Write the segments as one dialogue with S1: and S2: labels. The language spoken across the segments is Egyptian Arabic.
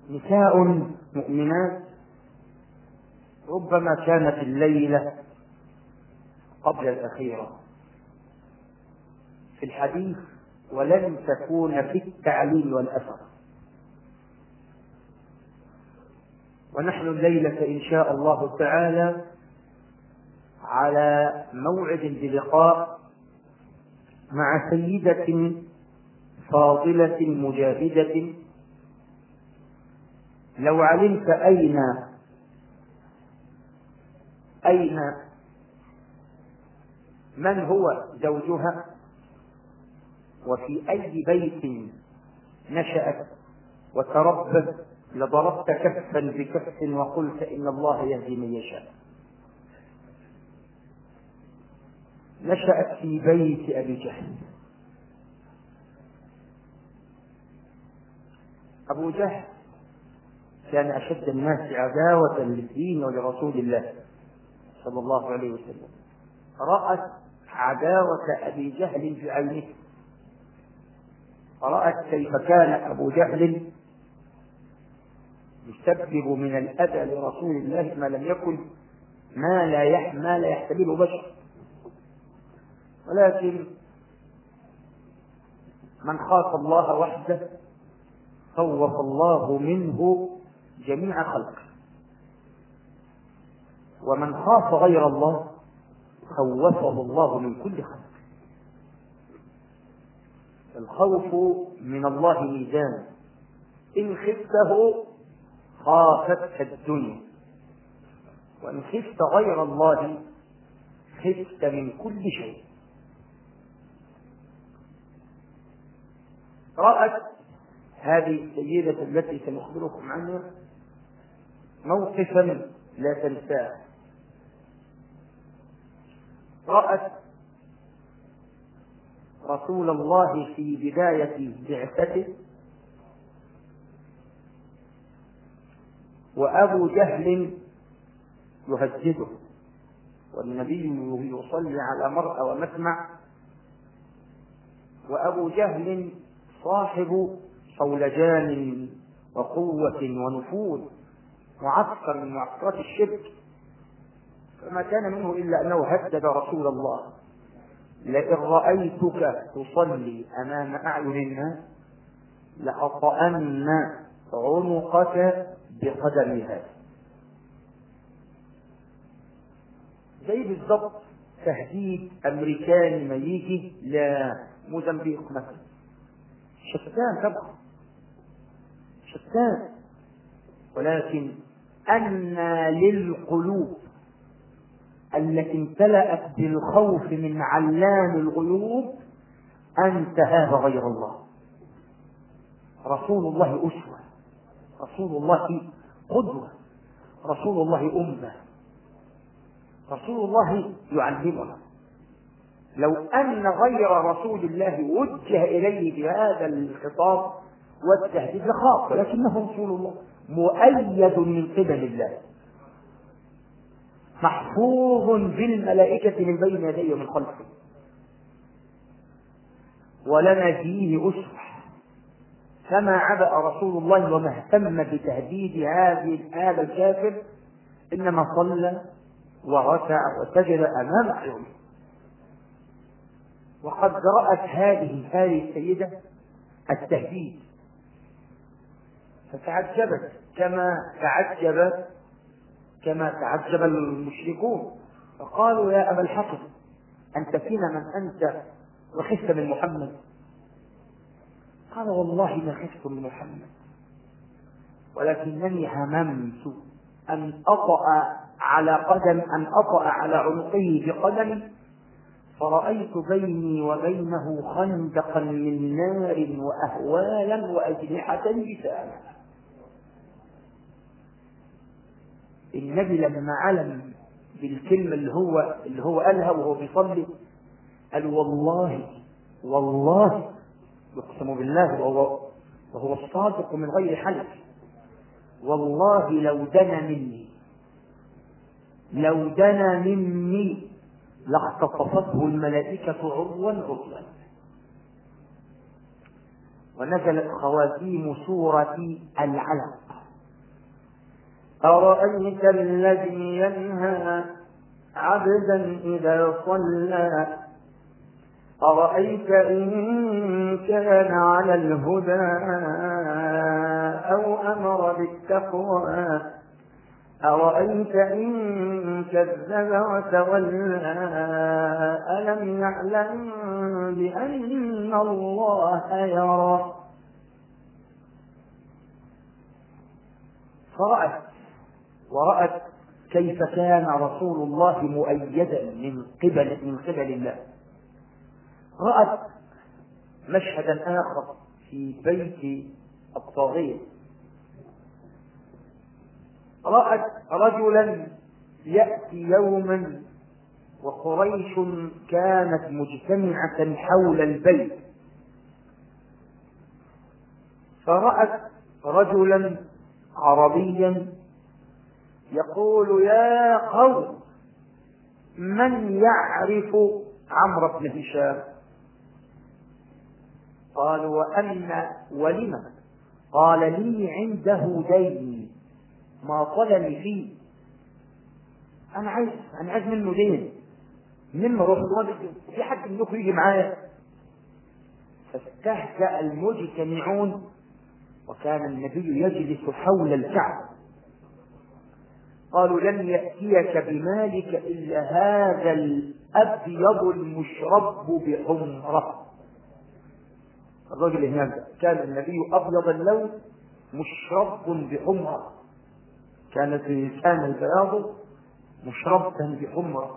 S1: نساء مؤمنات ربما كانت الليلة قبل الأخيرة في الحديث ولن تكون في التعليم والأثر ونحن الليلة إن شاء الله تعالى على موعد بلقاء مع سيدة فاضلة مجاهدة لو علمت أين أين من هو زوجها وفي أي بيت نشأت وتربت لضربت كفا بكف وقلت إن الله يهدي من يشاء نشأت في بيت أبي جهل أبو جهل كان أشد الناس عداوة للدين ولرسول الله صلى الله عليه وسلم رأت عداوة أبي جهل بعينه رأت كيف كان أبو جهل يسبب من الأذى لرسول الله ما لم يكن ما لا ما لا يحتمله بشر ولكن من خاف الله وحده خوف الله منه جميع خلقه ومن خاف غير الله خوفه الله من كل خلق الخوف من الله ميزان إن خفته خافتك الدنيا وإن خفت غير الله خفت من كل شيء رأت هذه السيدة التي سنخبركم عنها موقفا لا تنساه رأت رسول الله في بداية بعثته وأبو جهل يهدده والنبي يصلي على مرأى ومسمع وأبو جهل صاحب صولجان وقوة ونفوذ معسكر من معسكرات الشرك فما كان منه إلا أنه هدد رسول الله لئن رأيتك تصلي أمام أعين الناس لأطأن عنقك بقدمها زي بالضبط تهديد أمريكاني ما يجي لموزمبيق مثلا شتان طبعا شتان ولكن أن للقلوب التي امتلأت بالخوف من علام الغيوب أن تهاب غير الله رسول الله أسوة رسول الله قدوة رسول الله أمة رسول الله يعلمنا لو أن غير رسول الله وجه إليه بهذا الخطاب والتهديد لخاف ولكنه رسول الله مؤيد من قبل الله محفوظ بالملائكة من بين يديه ومن خلفه ولنا فيه أسوة فما عبأ رسول الله وما اهتم بتهديد هذه هذا الكافر إنما صلى وركع وسجد أمام أعينه وقد رأت هذه هذه السيدة التهديد فتعجبت كما تعجب كما تعجب المشركون فقالوا يا أبا الحسن أنت فينا من أنت وخفت من محمد قال والله ما خفت من محمد ولكنني هممت أن أطأ على قدم أن أطأ على عنقه بقدمي فرأيت بيني وبينه خندقا من نار وأهوالا وأجنحة لسانا النبي لما علم بالكلمة اللي هو اللي هو قالها وهو بيصلي قال والله والله يقسم بالله وهو وهو الصادق من غير حلف والله لو دنا مني لو دنا مني لاختطفته الملائكة عضوا عضوا ونزلت خواتيم سورة العلق أرأيت الذي ينهى عبدا إذا صلى أرأيت إن كان على الهدى أو أمر بالتقوى أرأيت إن كذب وتولى ألم يعلم بأن الله يرى فرأت ورأت كيف كان رسول الله مؤيدا من قبل من قبل الله رأت مشهدا آخر في بيت الطاغية رأت رجلا يأتي يوما وقريش كانت مجتمعة حول البيت فرأت رجلا عربيا يقول يا قوم من يعرف عمرو بن هشام قالوا وأن ولم قال لي عنده دين ما طلني فيه أنا عايز أنا عايز منه دين منه روح في حد منكم يجي معايا فاستهزأ المجتمعون وكان النبي يجلس حول الكعبة قالوا لن يأتيك بمالك إلا هذا الأبيض المشرب بحمرة الرجل هناك كان النبي أبيض اللون مشرب بحمرة كانت لسان البياض مشربة بحمرة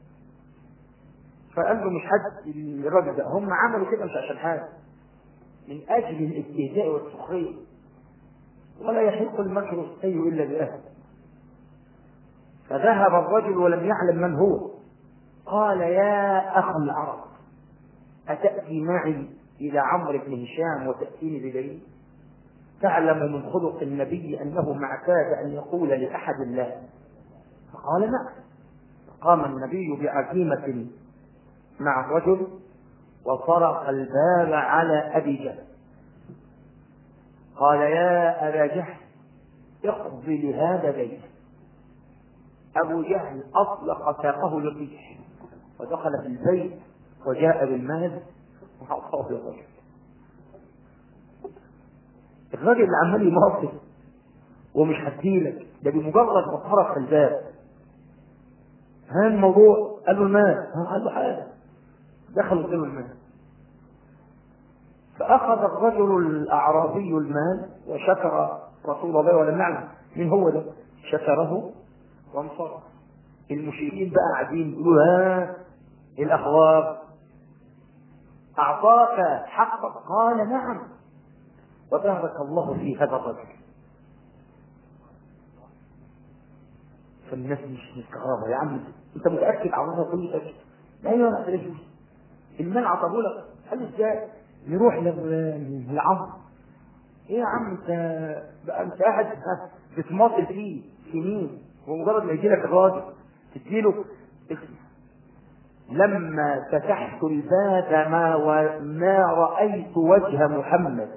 S1: فقال له مش حد الراجل ده هم عملوا كده مش عشان حاجة من أجل الاستهزاء والسخرية ولا يحق المكر السيء إلا بأهله فذهب الرجل ولم يعلم من هو قال يا أخ العرب أتأتي معي إلى عمرو بن هشام وتأتيني بدليل تعلم من خلق النبي أنه ما اعتاد أن يقول لأحد الله فقال نعم فقام النبي بعزيمة مع الرجل وطرق الباب على أبي جهل قال يا أبا جهل اقضي لهذا بيت أبو جهل أطلق ساقه للريح ودخل في البيت وجاء بالمال وأعطاه الرجل الراجل اللي عمال يماطل ومش هديلك ده بمجرد ما طرق الباب ها الموضوع قال له المال ها قال له حاجه دخل قدام المال فأخذ الرجل الأعرابي المال وشكر رسول الله ولم يعلم من هو ده شكره وانصرف المشركين بقى قاعدين يقولوا ها الأخبار أعطاك حقك قال نعم وبارك الله في هذا الرجل فالناس مش مستغربة يا عم انت متأكد على الله كل شيء لا ايوه لا يجوز المال عطاه لك قال ازاي نروح للعمر ايه يا عم انت بقى انت قاعد بتماطل فيه سنين ومجرد ما يجي لك الراجل تديله لما فتحت الباب ما وما رأيت وجه محمد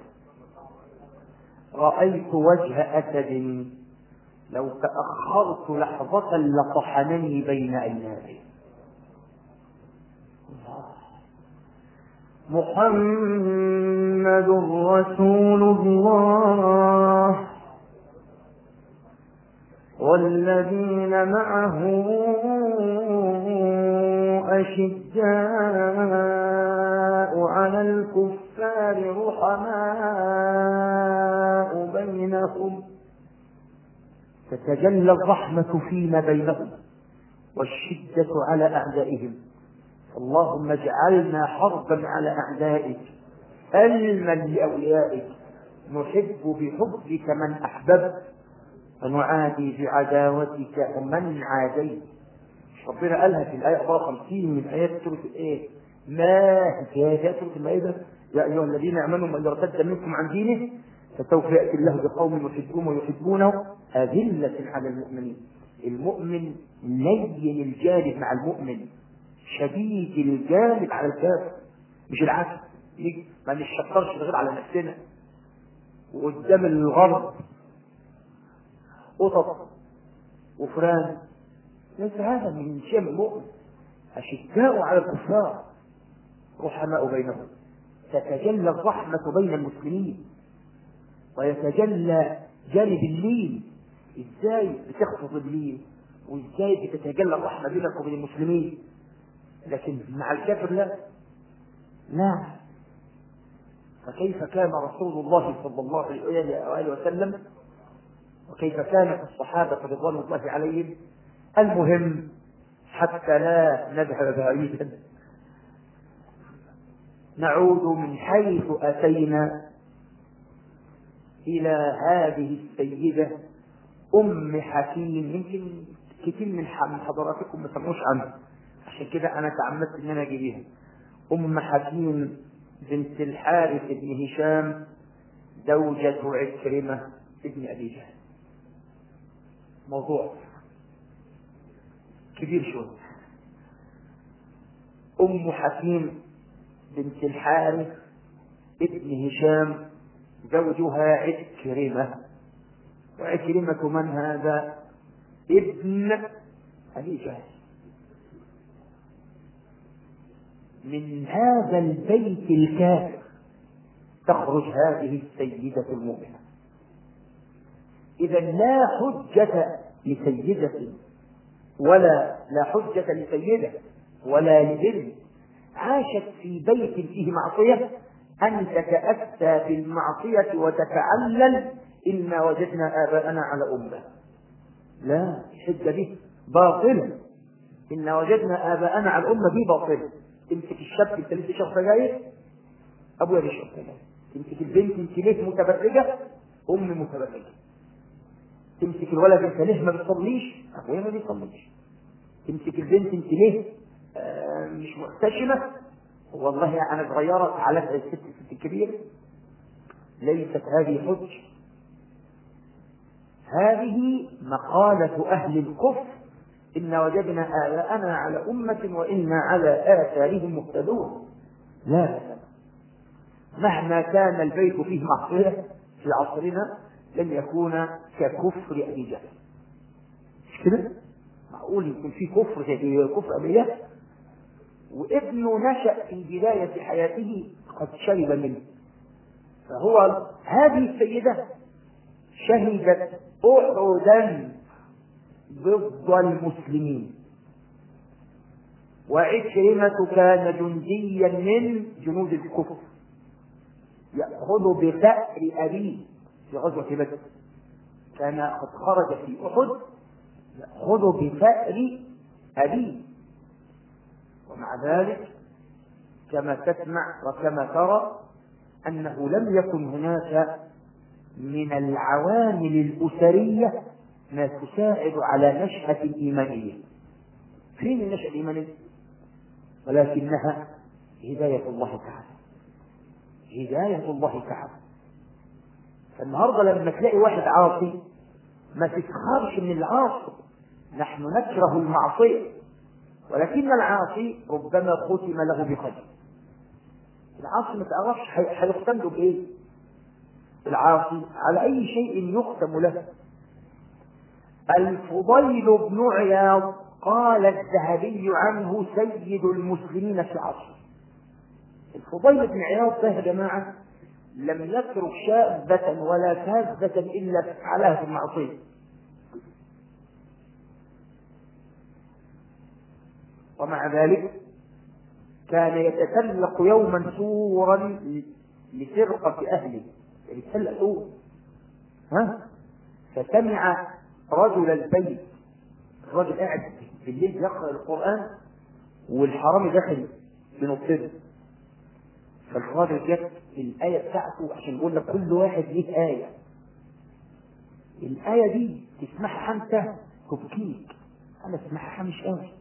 S1: رأيت وجه أسد لو تأخرت لحظة لطحنني بين أيناي محمد رسول الله والذين معه أشداء على الكفار رحماء بينهم تتجلى الرحمة فيما بينهم والشدة على أعدائهم اللهم اجعلنا حربا على أعدائك سلما لأوليائك نحب بحبك من أحببت ونعادي بعداوتك من عاديت ربنا قالها في الآية 54 من آيات سورة الإيه؟ ما في آيات سورة المائدة يا أيها الذين آمنوا من ارتد منكم عن دينه فسوف يأتي الله بقوم يحبون ويحبونه أذلة على المؤمنين المؤمن لين الجانب مع المؤمن شديد الجانب على الكافر مش العكس ما نشكرش غير على نفسنا وقدام الغرب قطط وفلان ليس هذا من شيء المؤمن أشداء على الكفار رحماء بينهم تتجلى الرحمة بين المسلمين ويتجلى جانب اللين ازاي بتخفض اللين وازاي بتتجلى الرحمة بينك وبين المسلمين لكن مع الكافر لا لا فكيف كان رسول الله صلى الله عليه وآله وسلم وكيف كانت الصحابة رضوان الله عليهم المهم حتى لا نذهب بعيدا نعود من حيث أتينا إلى هذه السيدة أم حكيم يمكن كثير من حضراتكم ما سمعوش عنها عشان كده أنا تعمدت إن أنا أجيبها أم حكيم بنت الحارث بن هشام زوجة عكرمة ابن أبي جهل موضوع كبير شوية أم حكيم بنت الحارث ابن هشام زوجها عكرمة وعكرمة من هذا ابن أبي جهل من هذا البيت الكافر تخرج هذه السيدة المؤمنة إذا لا حجة لسيدة ولا لا حجة لسيدة ولا لبر عاشت في بيت فيه معصية أن تتأتى بالمعصية وتتعلل إنا وجدنا آباءنا على أمة لا الحجة دي باطلة إنا وجدنا آباءنا على الأمة دي باطلة تمسك الشاب انت لسه شرب سجاير ابويا بيشرب سجاير تمسك البنت انت ليه متبرجه ام متبرجه تمسك الولد انت ليه ما بتصليش ابويا ما بيصليش تمسك البنت انت ليه آه مش محتشمه والله انا صغيره على الست الست الكبير ليست هذه حج هذه مقالة أهل الكفر إنا وجدنا آباءنا على أمة وإنا على آثارهم مهتدون لا مهما كان البيت فيه معصية في عصرنا لن يكون ككفر أبي جهل مش كده؟ معقول يكون في كفر زي كفر أبي جهل وابنه نشأ في بداية حياته قد شرب منه فهو هذه السيدة شهدت أحدا ضد المسلمين وعكرمة كان جنديا من جنود الكفر يأخذ بثأر أبيه في غزوة بدر كان قد خرج في أحد يأخذ بثأر أبيه ومع ذلك كما تسمع وكما ترى أنه لم يكن هناك من العوامل الأسرية ما تساعد على نشأة إيمانية فين النشأة الإيمانية؟ ولكنها هداية الله تعالى هداية الله تعالى فالنهاردة لما تلاقي واحد عاصي ما تسخرش من العاصي نحن نكره المعصية ولكن العاصي ربما ختم له بخير العاصي ما تعرفش هيختم له بايه العاصي على اي شيء يختم له الفضيل بن عياض قال الذهبي عنه سيد المسلمين في عصره الفضيل بن عياض ده يا جماعة لم يترك شاذة ولا كاذة إلا فعلها في المعصية ومع ذلك كان يتسلق يوما سورا لسرقة أهله يعني يتسلق سور ها فسمع رجل البيت الراجل قاعد بالليل يقرأ القرآن والحرامي داخل بنصره فالراجل جت الآية بتاعته عشان يقول لك كل واحد ليه آية الآية دي تسمعها أنت تبكيك أنا أسمعها مش قوي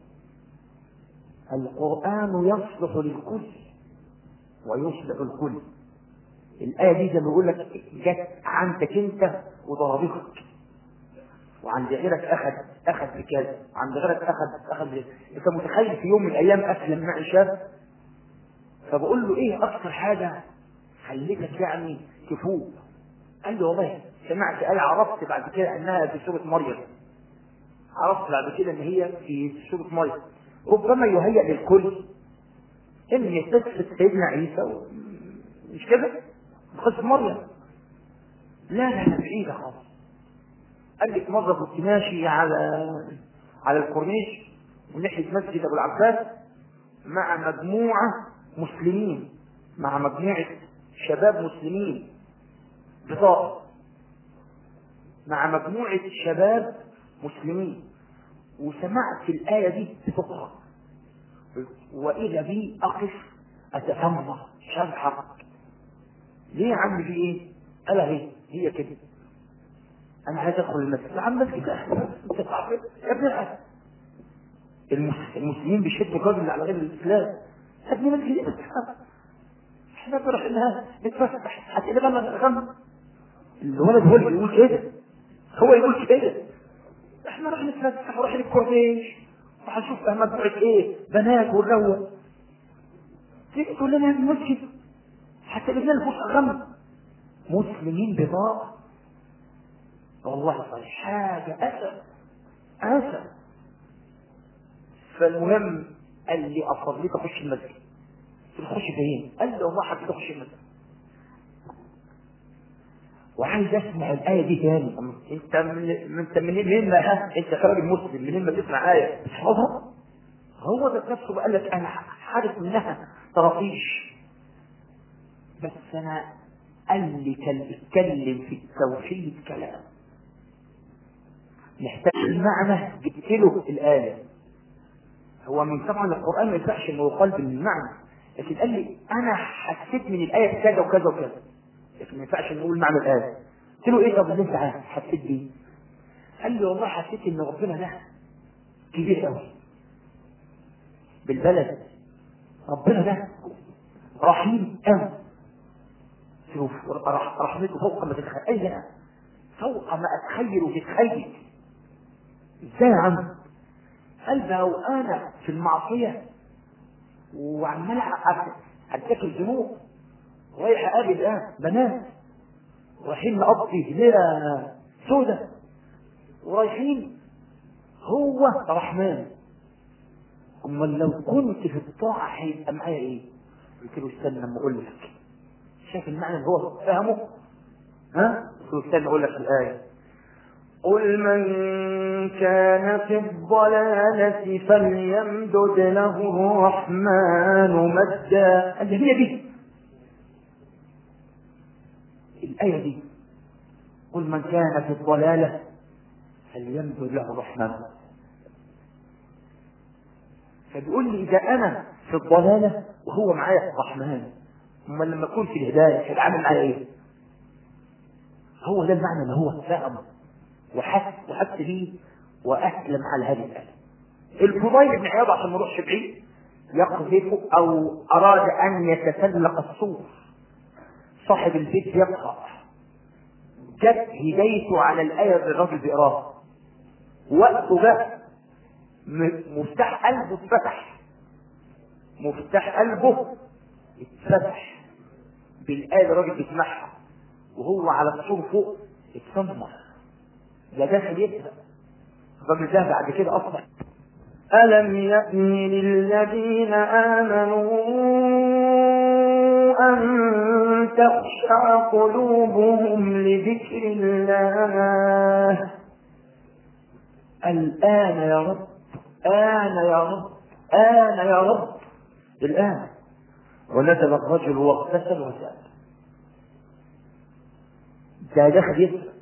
S1: القرآن يصلح للكل ويصلح الكل الآية دي زي ما بيقول لك جت عندك أنت وضربتك وعند غيرك اخذ اخذ بكذا عند غيرك اخذ اخذ بكذا انت متخيل في يوم من الايام اسلم معي شاب فبقول له ايه اكثر حاجه خليتك يعني تفوق قال لي والله سمعت قال عرفت بعد كده انها في سوره مريم عرفت بعد كده ان هي في صورة مية ربما يهيأ للكل ان قصة سيدنا عيسى و- مش كده قصة مريم لا لا لا بعيدة خالص قال لك مرة كنت ماشي على على الكورنيش من ناحية مسجد أبو العباس مع مجموعة مسلمين مع مجموعة شباب مسلمين بطاقة مع مجموعة شباب مسلمين وسمعت الآية دي بتقرأ وإذا بي أقف أتفمر مش عارف أتحرك ليه يا عم في إيه؟ قال هي هي كده أنا عايز أدخل المسجد يا عم مسجد أنت تعرف يا ابني الحاج. المس- المسلمين بيشدوا الراجل على غير الإسلام يا ابني مسجد إيه بس احنا بنروح لها نتفسح هتقلب لنا الغم الولد هو اللي بيقول كده هو يقول كده احنا راح نتفسح وراح للكورنيش وهنشوف مجموعة ايه بنات والجو تيجي تقول لنا المسجد هتقلب لنا الفوش غم مسلمين بطاقة والله صحيح حاجة أسى أسى فالمهم قال لي أصليك أخش المسجد قلت له خش فين؟ قال لي والله حبيت أخش المسجد وعايز اسمع الايه دي تاني انت من انت منين منين ما ها انت كراجل مسلم منين ما تسمع ايه تحفظها هو ده نفسه بقى لك انا حارس منها طرافيش بس انا قال لي كان اتكلم في التوحيد كلام محتاج المعنى جبت له الايه هو من طبعا القران ما ينفعش انه يقال بالمعنى لكن قال لي انا حسيت من الايه كذا وكذا وكذا لكن ما ينفعش نقول معنى الايه قلت له ايه طب اللي انت عارف حسيت بيه قال لي والله حسيت ان ربنا ده كبير قوي بالبلد ربنا ده رحيم قوي شوف رح- رحمته فوق ما تتخيل فوق ما اتخيل وتتخيل ازاي يا عم قال ده وانا في المعصيه وعمال أ- ارتكب ذنوب رايح اقابل اه بنات رايحين نقضي ليله سودة ورايحين هو رحمن امال لو كنت في الطاعه هيبقى معايا ايه؟ قلت له استنى لما اقول لك شايف المعنى اللي هو فاهمه؟ ها؟ قلت له استنى اقول لك الايه قل من كان في الضلالة فليمدد له الرحمن مدا قال لي هي دي الآية دي قل من كان في الضلالة فليمدد له الرحمن فبيقول لي إذا أنا في الضلالة وهو معايا الرحمن أمال لما أكون في الهداية هيتعامل معايا إيه؟ هو ده المعنى اللي هو فاهمه وحس وحس بيه وأسلم على هذه الآية الفضيل بن عياض عشان ما نروحش بعيد يقذف أو أراد أن يتسلق السور صاحب البيت يقرأ جت هدايته على الآية اللي الراجل بيقراها وقته جه م- مفتاح قلبه اتفتح مفتاح قلبه اتفتح بالآية اللي الراجل بيسمعها وهو على السور فوق اتسمر ده داخل يبدأ الراجل ده بعد كده أصبح ألم يأن للذين آمنوا أن تخشع قلوبهم لذكر الله الآن يا رب آن يا رب آن يا رب الآن ونزل الرجل واغتسل وسأل ده داخل يسأل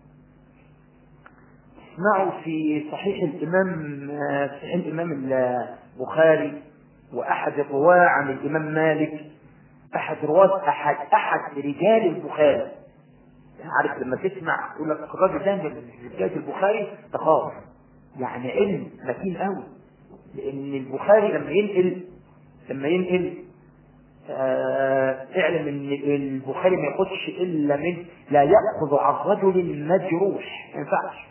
S1: اسمعوا في صحيح الإمام صحيح الإمام البخاري وأحد الرواة عن الإمام مالك أحد رواة أحد أحد رجال البخاري يعني عارف لما تسمع يقول لك الراجل ده من رجال البخاري تخاف يعني علم متين قوي لأن البخاري لما ينقل لما ينقل آه، اعلم ان البخاري ما ياخدش الا من لا ياخذ عن رجل مجروح ما ينفعش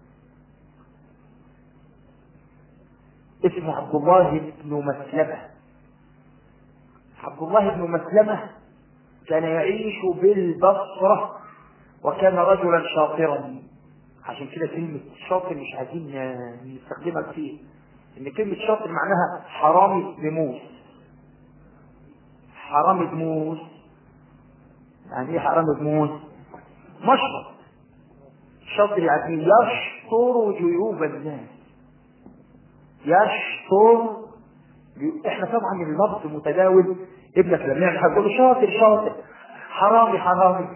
S1: اسمه عبد الله بن مسلمة عبد الله بن مسلمة كان يعيش بالبصرة وكان رجلا شاطرا عشان كده كلمة شاطر مش عايزين نستخدمها كتير ان كلمة شاطر معناها حرامي دموس حرامي دموس يعني ايه حرامي دموس مشرط شاطر يعني يشطر جيوب الناس يشطر احنا طبعا اللفظ متداول ابنك لما يعمل حاجه يقول له شاطر شاطر حرامي حرامي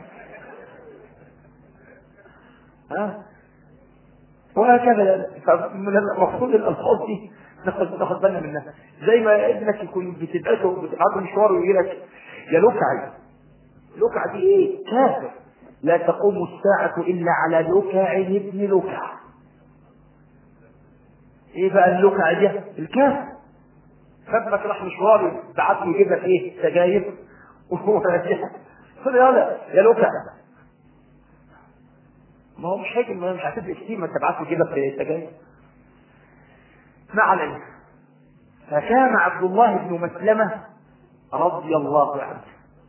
S1: ها وهكذا فمن المفروض الالفاظ دي ناخد ناخد بالنا منها زي ما ابنك يكون بتدعسه بتبعته مشوار ويجي لك يا لكعي لكعة دي ايه؟ كافر لا تقوم الساعة إلا على لكع ابن لكع ايه بقى اللكع دي؟ الكافر فابنك راح مشوار بعت له يجيب لك ايه؟ سجاير وهو راجع قل يلا يا لكع ما هو مش هيجي ما مش هتبقى كتير ما تبعت له يجيب لك سجاير ما علينا فكان عبد الله بن مسلمة رضي الله عنه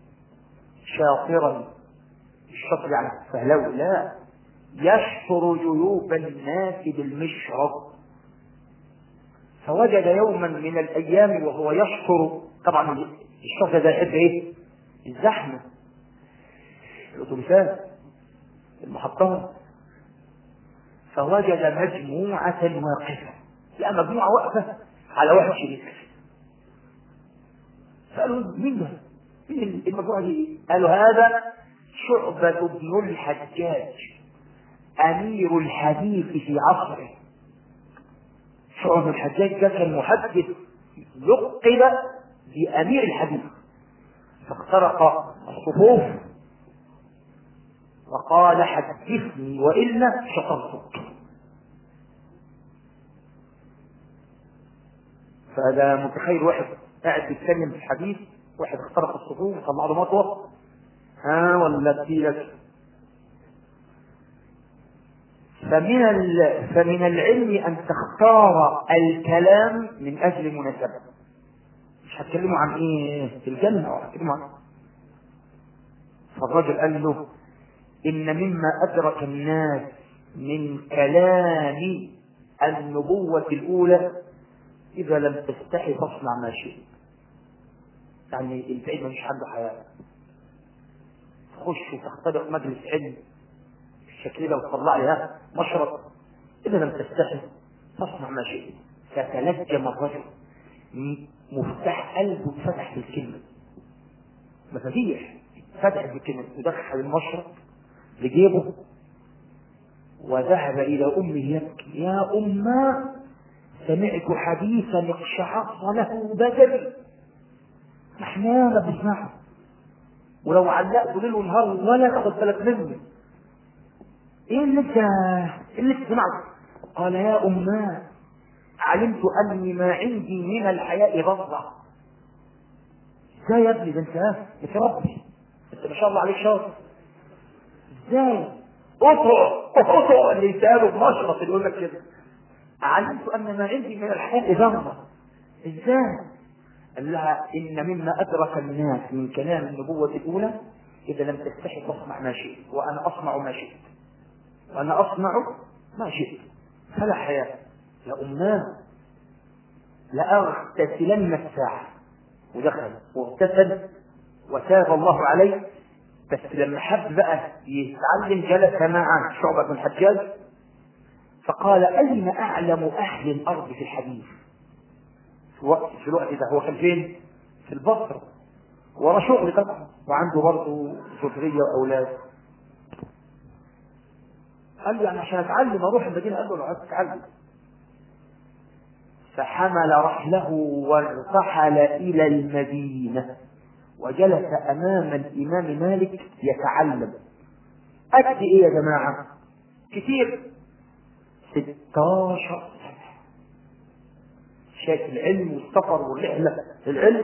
S1: شاطرا الشطر يعني فهلو لا يشطر جيوب الناس بالمشرب فوجد يوما من الايام وهو يشطر طبعا الشطر ده يحب ايه الزحمه الاتوبيسات المحطات فوجد مجموعة واقفة لا مجموعة واقفة على واحد شريك سألوا مين ده؟ مين المجموعة دي؟ قالوا هذا شعبة بن الحجاج أمير الحديث في عصره شعبة بن الحجاج ده كان محدث لقب بأمير الحديث فاخترق الصفوف وقال حدثني وإلا شطرتك فهذا متخيل واحد قاعد بيتكلم في الحديث واحد اخترق الصفوف وطلع له مطوه ها ولا تجيلك فمن ال... فمن العلم ان تختار الكلام من اجل مناسبه مش هتكلموا عن ايه في الجنه او هتكلموا عن فالرجل قال له ان مما ادرك الناس من كلام النبوه الاولى اذا لم تستحي فاصنع ما شئت يعني البعيد مش عنده حياه تخش وتختبئ مجلس علم بالشكل ده وتطلع لي ها مشرط اذا لم تستحي فاصنع ما شئت فتلجم الرجل مفتاح قلبه اتفتح بالكلمه مفاتيح فتح بالكلمه ودخل المشرط لجيبه وذهب الى امه يبكي يا امه سمعت حديثا اقشعر له بدني احنا ما بنسمعه ولو علقت ليل ونهار ولا تاخد بالك مني ايه اللي انت ايه اللي انت سمعته قال يا اماه علمت اني ما عندي من الحياء غضة ازاي يا ابني ده انت انت ربي انت ما شاء الله عليك شاطر ازاي اطرق اطرق اللي يساله بمشرط يقول لك كده علمت ان ما عندي من الحياء غضة ازاي قال لها إن مما أدرك الناس من كلام النبوة الأولى إذا لم تستحي فاصنع ما شئت وأنا أصنع ما شئت وأنا أصنع ما شئت فلا حياة يا أماه لأغتسلن الساعة ودخل واغتسل وتاب الله عليه بس لما حب بقى يتعلم جلس مع شعبة بن الحجاج فقال أين أعلم أهل الأرض في الحديث في الوقت في الوقت ده هو كان فين؟ في البصرة ورا شغل طبعا وعنده برضه زوجية وأولاد قال له يعني عشان أتعلم أروح المدينة قال له لو عايز تتعلم فحمل رحله وارتحل إلى المدينة وجلس أمام الإمام مالك يتعلم قد إيه يا جماعة؟ كتير 16 شايف العلم والسفر والرحلة العلم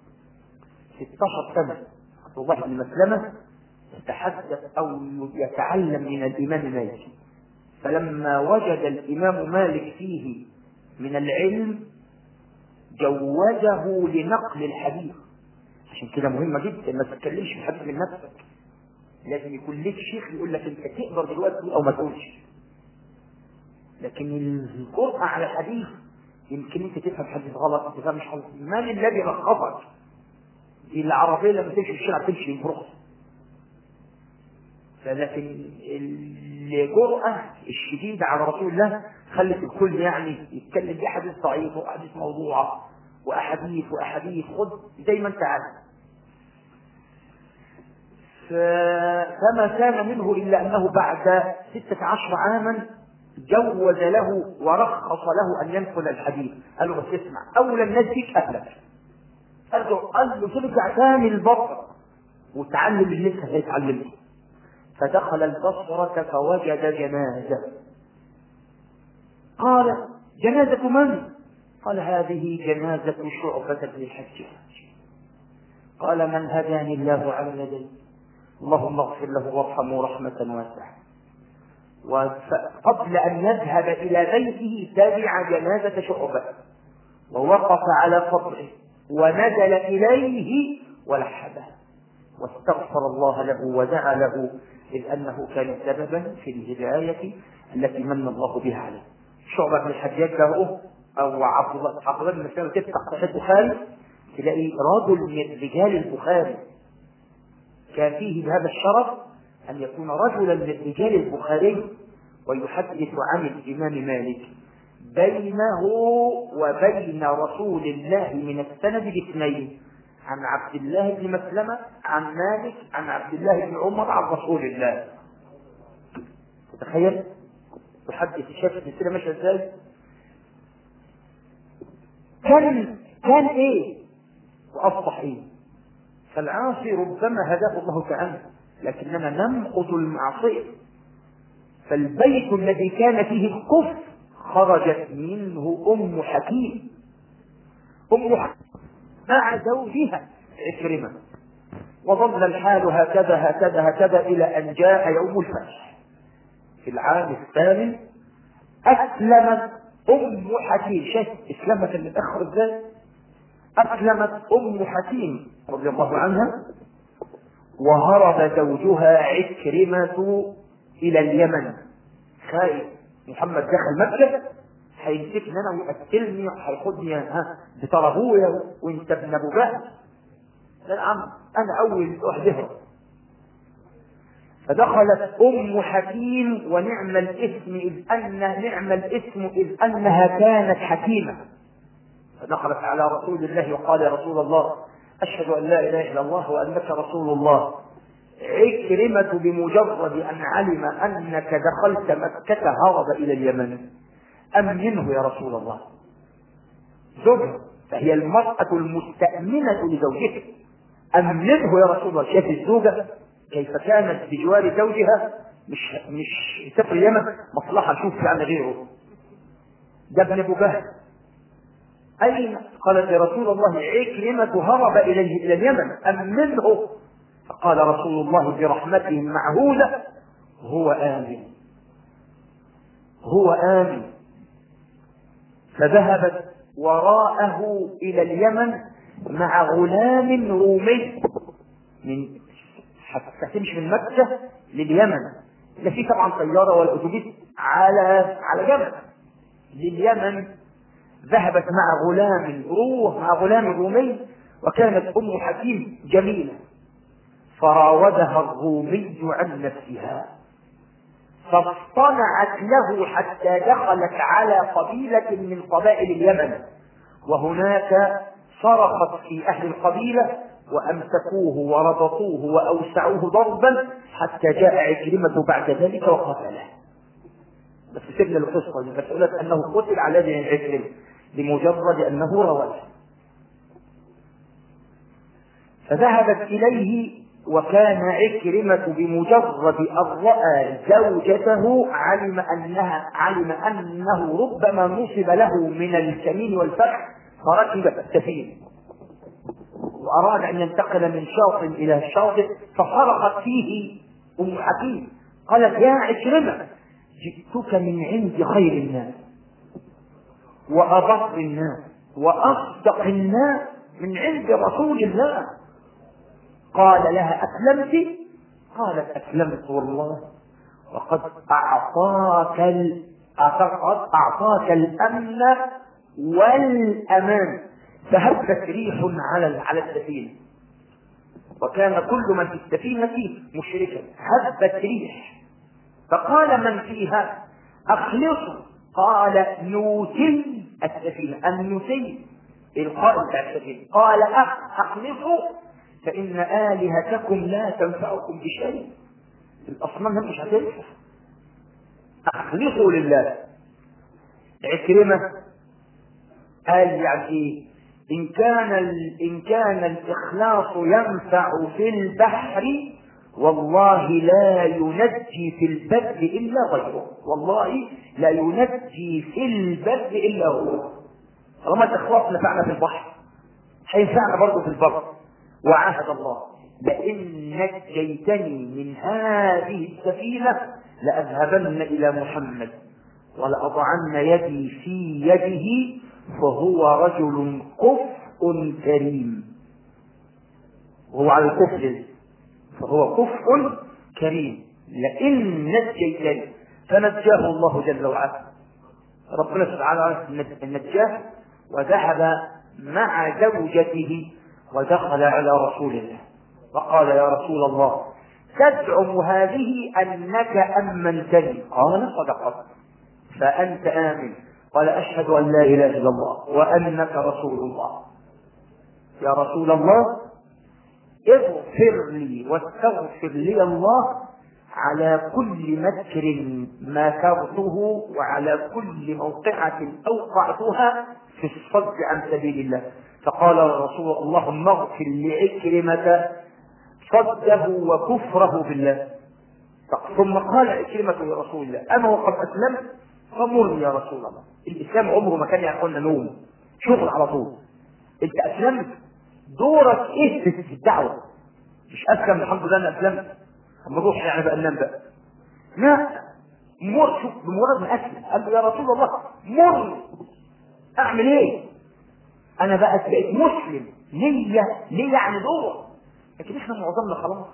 S1: 16 سنة عبد الله بن مسلمة يتحدث أو يتعلم من الإمام مالك فلما وجد الإمام مالك فيه من العلم جوزه لنقل الحديث عشان كده مهمة جدا ما تتكلمش في حديث من نفسك لازم يكون لك شيخ يقول لك انت تقدر دلوقتي او ما تقولش لكن الجرأة على الحديث يمكن انت تفهم حديث غلط انت فاهم مش حديث من الذي رخصك دي العربية لما تمشي في الشارع تمشي برخص فلكن الجرأة الشديدة على رسول الله خلت الكل يعني يتكلم بأحاديث ضعيفة وأحاديث موضوعة وأحاديث وأحاديث خد زي ما أنت عارف فما كان منه إلا أنه بعد ستة عشر عاما جوز له ورخص له أن ينقل الحديث قال له بس اسمع أولى الناس فيك أهلك قال له قال له ترجع ثاني البصر وتعلم اللي انت هيتعلمه فدخل البصرة فوجد جنازة قال جنازة من؟ قال هذه جنازة شعبة بن الحجاج قال من هداني الله على يدي اللهم اغفر له وارحمه رحمة واسعة وقبل أن يذهب إلى بيته تبع جنازة شعبة ووقف على قبره ونزل إليه ولحبه واستغفر الله له ودعا له إذ أنه كان سببا في الهداية التي من الله بها عليه شعبة بن الحجاج له أو عبد الله عبد الله بن مسعود تفتح صحيح البخاري تلاقي رجل من رجال البخاري كان فيه بهذا الشرف أن يكون رجلا من رجال البخاري ويحدث عن الإمام مالك بينه وبين رسول الله من السند باثنين عن عبد الله بن مسلمة عن مالك عن عبد الله بن عمر عن رسول الله تخيل تحدث شاف السلسلة ماشية ازاي كان كان ايه واصبح ايه فالعاصي ربما هداه الله تعالى لكننا ننقض المعصية فالبيت الذي كان فيه الكفر خرجت منه أم حكيم أم حكيم مع زوجها عكرمة وظل الحال هكذا هكذا هكذا إلى أن جاء يوم الفتح في العام الثامن أسلمت أم حكيم شايف إسلامك اللي تأخر إزاي؟ أسلمت أم حكيم رضي الله عنها وهرب زوجها عكرمة إلى اليمن خايف محمد دخل مكة هيمسكني انا ويقتلني هياخدني ها بترى ابويا وانت ابن ابو جهل لا يا عم انا اول واحد يهرب فدخلت ام حكيم ونعم الاسم اذ ان نعم الاسم اذ انها كانت حكيمه فدخلت على رسول الله وقال يا رسول الله اشهد ان لا اله الا الله وانك رسول الله عكرمة بمجرد أن علم أنك دخلت مكة هرب إلى اليمن أمنه يا رسول الله زوجها فهي المرأة المستأمنة لزوجها أمنه يا رسول الله شاف الزوجة كيف كانت بجوار زوجها مش مش سفر اليمن مصلحة شوف يعني غيره ده ابن أبو جهل أين قالت يا رسول الله عكرمة هرب إليه إلى اليمن أمنه فقال رسول الله برحمته المعهودة هو آمن هو آمن فذهبت وراءه إلى اليمن مع غلام رومي من حتى تمشي من مكة لليمن لا في طبعا طيارة ولا أتوبيس على على جبل لليمن ذهبت مع غلام روح مع غلام رومي وكانت أم حكيم جميلة فراودها الرومي عن نفسها فاصطنعت له حتى دخلت على قبيلة من قبائل اليمن وهناك صرخت في أهل القبيلة وأمسكوه وربطوه وأوسعوه ضربا حتى جاء عكرمة بعد ذلك وقتله بس سيبنا القصة المسألة أنه قتل على يد عكرمة لمجرد أنه رواه فذهبت إليه وكان عكرمة بمجرد أن رأى زوجته علم أنها علم أنه ربما نصب له من الكمين والفخ فركب السفينة وأراد أن ينتقل من شاطئ إلى شاطئ فصرخت فيه أم حكيم قالت يا عكرمة جئتك من عند خير الناس وأبر الناس وأصدق الناس من عند رسول الله قال لها أسلمت قالت أسلمت والله وقد أعطاك أعطاك أعطاك الأمن والأمان فهبت ريح على على السفينة وكان كل من في السفينة مشركا هبت ريح فقال من فيها أخلصوا قال نوتي السفينة النوتي القائد بتاع السفينة قال أخلصوا فإن آلهتكم لا تنفعكم بشيء الأصنام مش هتنفع أخلصوا لله عكرمة قال يعني إيه إن كان إن كان الإخلاص ينفع في البحر والله لا ينجي في البر إلا غيره والله لا ينجي في البر إلا هو طالما الإخلاص نفعنا في البحر هينفعنا برضه في البر وعاهد الله لئن نجيتني من هذه السفينة لأذهبن إلى محمد ولأضعن يدي في يده فهو رجل كفء كريم وهو على الكفر فهو كفء كريم لئن نجيتني فنجاه الله جل وعلا ربنا سبحانه نجاه وذهب مع زوجته ودخل على رسول الله وقال يا رسول الله تزعم هذه انك امنتني قال صدقت فانت امن قال اشهد ان لا اله الا الله وانك رسول الله يا رسول الله اغفر لي واستغفر لي الله على كل مكر ماكرته وعلى كل موقعة أوقعتها في الصد عن سبيل الله فقال الرسول اللهم اغفر لعكرمة صده وكفره بالله ثم قال عكرمة يا رسول الله أنا وقد أسلمت فمرني يا رسول الله الإسلام عمره ما كان يعقلنا نوم شغل على طول أنت أسلمت دورك إيه في الدعوة مش أسلم الحمد لله أنا أسلمت أما أروح يعني بقى ننام بقى لا مر شوف بمجرد ما أسلم قال له يا رسول الله مرني أعمل إيه؟ أنا بقى بقيت مسلم ليا ليا يعني دور لكن احنا معظمنا خلاص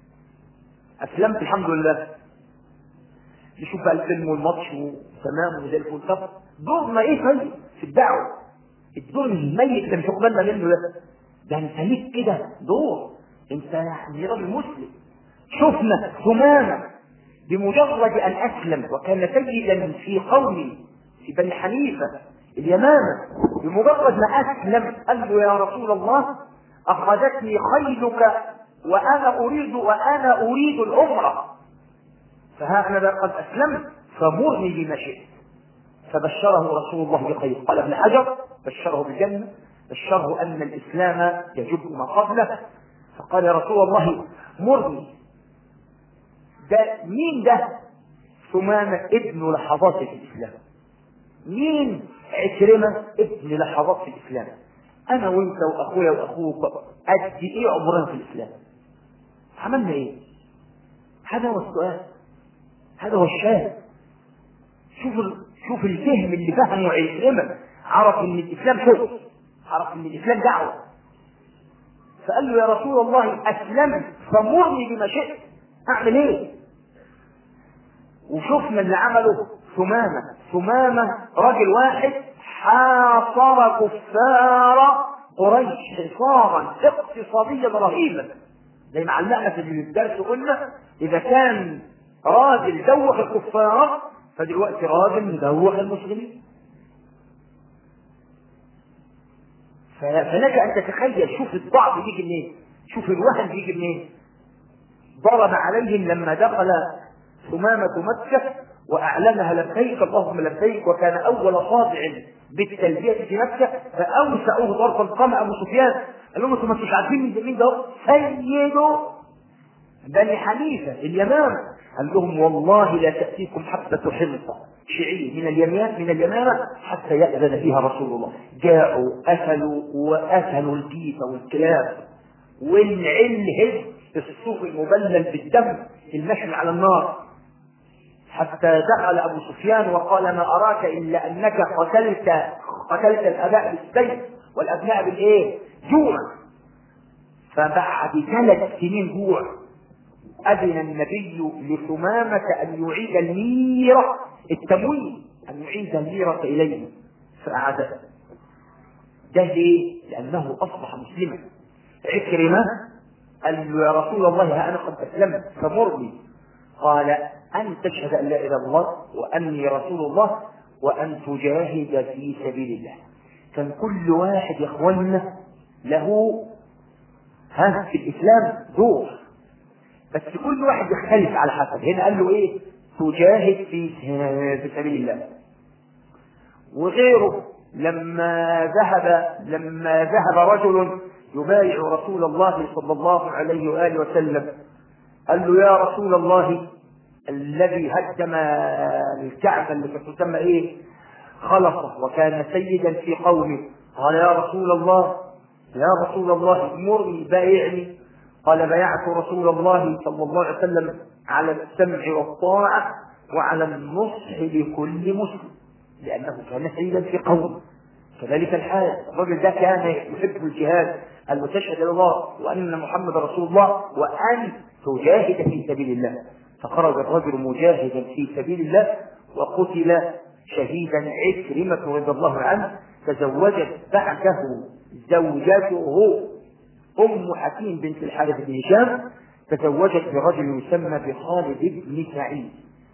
S1: اسلمت الحمد لله نشوف بقى الفيلم والماتش وتمام وزي الفل طب دورنا ايه طيب في الدعوه الدور الميت اللي مش بالنا منه ده ده انت ليك كده دور انت يعني راجل مسلم شفنا ثمامه بمجرد ان اسلم وكان سيدا في قومي في بني حنيفه اليمامه بمجرد ما اسلم قال له يا رسول الله أخذتني خيلك وأنا أريد وأنا أريد العمرة فها أنا قد أسلمت فمرني بما شئت فبشره رسول الله بخير قال ابن حجر بشره بالجنة بشره أن الإسلام يجب ما قبله فقال يا رسول الله مرني ده مين ده ثمامة ابن لحظات في الإسلام مين عكرمة ابن لحظات في الإسلام انا وانت واخويا واخوك قد ايه عمرنا في الاسلام عملنا ايه هذا هو السؤال هذا هو الشاهد شوف ال... شوف الفهم اللي فهمه عكرمة عرف ان الاسلام شغل عرف ان الاسلام دعوه فقال له يا رسول الله اسلمت فمرني بما شئت اعمل ايه وشفنا اللي عمله ثمامه ثمامه راجل واحد حاصر كفار قريش حصارا اقتصاديا رهيبا زي ما علقنا في الدرس قلنا اذا كان راجل دوخ الكفار فدلوقتي راجل مدوخ المسلمين فلك ان تتخيل شوف الضعف بيجي منين شوف الوهن بيجي منين ضرب عليهم لما دخل ثمامة مكة وأعلنها لبيك اللهم لبيك وكان أول خاضع بالتلبية في مكة فأوسعوه ضربا قام أبو سفيان قال لهم أنتم مش عارفين مين مين ده سيد بني حنيفة اليمامة قال لهم والله لا تأتيكم حبة حنطة شعير من اليمين من اليمامة حتى يأذن فيها رسول الله جاءوا أكلوا وأكلوا الكيف والكلاب والعل هز الصوف المبلل بالدم المشي على النار حتى دخل ابو سفيان وقال ما اراك الا انك قتلت قتلت الاباء بالسيف والابناء بالايه؟ جوع فبعد ثلاث سنين جوع اذن النبي لثمامه ان يعيد الميره التموين أن يعيد الليرة إليه فأعادها ده ليه؟ لأنه أصبح مسلما عكرمة قال له يا رسول الله ها أنا قد أسلمت فمرني قال أن تشهد أن لا إله إلا الله وأني رسول الله وأن تجاهد في سبيل الله كان كل واحد يا إخواننا له ها في الإسلام دور بس كل واحد يختلف على حسب هنا قال له إيه تجاهد في في سبيل الله وغيره لما ذهب لما ذهب رجل يبايع رسول الله صلى الله عليه واله وسلم قال له يا رسول الله الذي هدم الكعبه اللي كانت تسمى ايه؟ خلصه وكان سيدا في قومه قال يا رسول الله يا رسول الله مرني بايعني قال بايعت رسول الله صلى الله عليه وسلم على السمع والطاعه وعلى النصح لكل مسلم لأنه كان سيدا في قوم كذلك الحال الرجل ده كان يحب الجهاد أن تشهد إلى الله وأن محمد رسول الله وأن تجاهد في سبيل الله فخرج الرجل مجاهدا في سبيل الله وقتل شهيدا عكرمة رضي الله عنه تزوجت بعده زوجته أم حكيم بنت الحارث بن هشام تزوجت برجل يسمى بخالد بن سعيد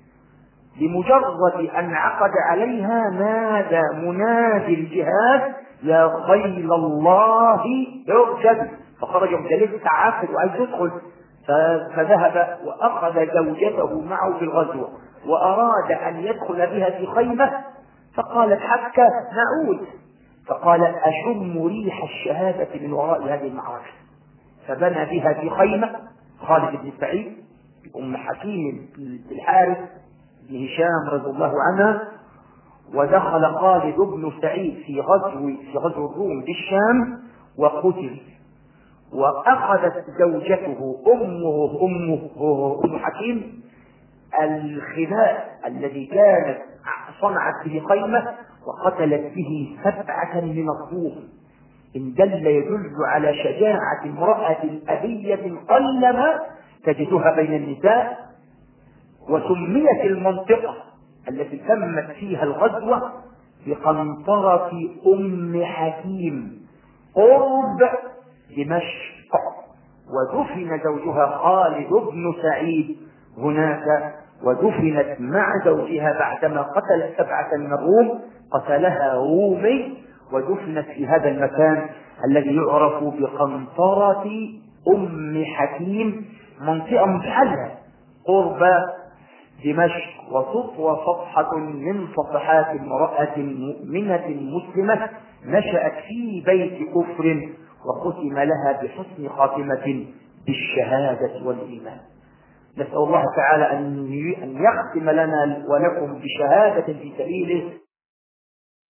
S1: بمجرد أن عقد عليها نادى منادي الجهاد يا خيل الله ارجل فخرج مجلد عاقد وعايز يدخل فذهب وأخذ زوجته معه في الغزوة وأراد أن يدخل بها في خيمة فقالت حتى نعود فقال أشم ريح الشهادة من وراء هذه المعركة فبنى بها في خيمة خالد بن سعيد أم حكيم الحارث بن هشام رضي الله عنها ودخل خالد بن سعيد في غزو في غزو الروم بالشام وقتل واخذت زوجته امه امه ام حكيم الخباء الذي كانت صنعت به خيمه وقتلت به سبعه من الروم ان دل يدل على شجاعه امراه ابيه قلما تجدها بين النساء وسميت المنطقة التي تمت فيها الغزوة بقنطرة أم حكيم قرب دمشق ودفن زوجها خالد بن سعيد هناك ودفنت مع زوجها بعدما قتلت سبعة من الروم قتلها رومي ودفنت في هذا المكان الذي يعرف بقنطرة أم حكيم منطقة محلة قرب دمشق وتطوى صفحة من صفحات امرأة مؤمنة مسلمة نشأت في بيت كفر وختم لها بحسن خاتمة بالشهادة والإيمان نسأل الله تعالى أن يختم لنا ولكم بشهادة في سبيله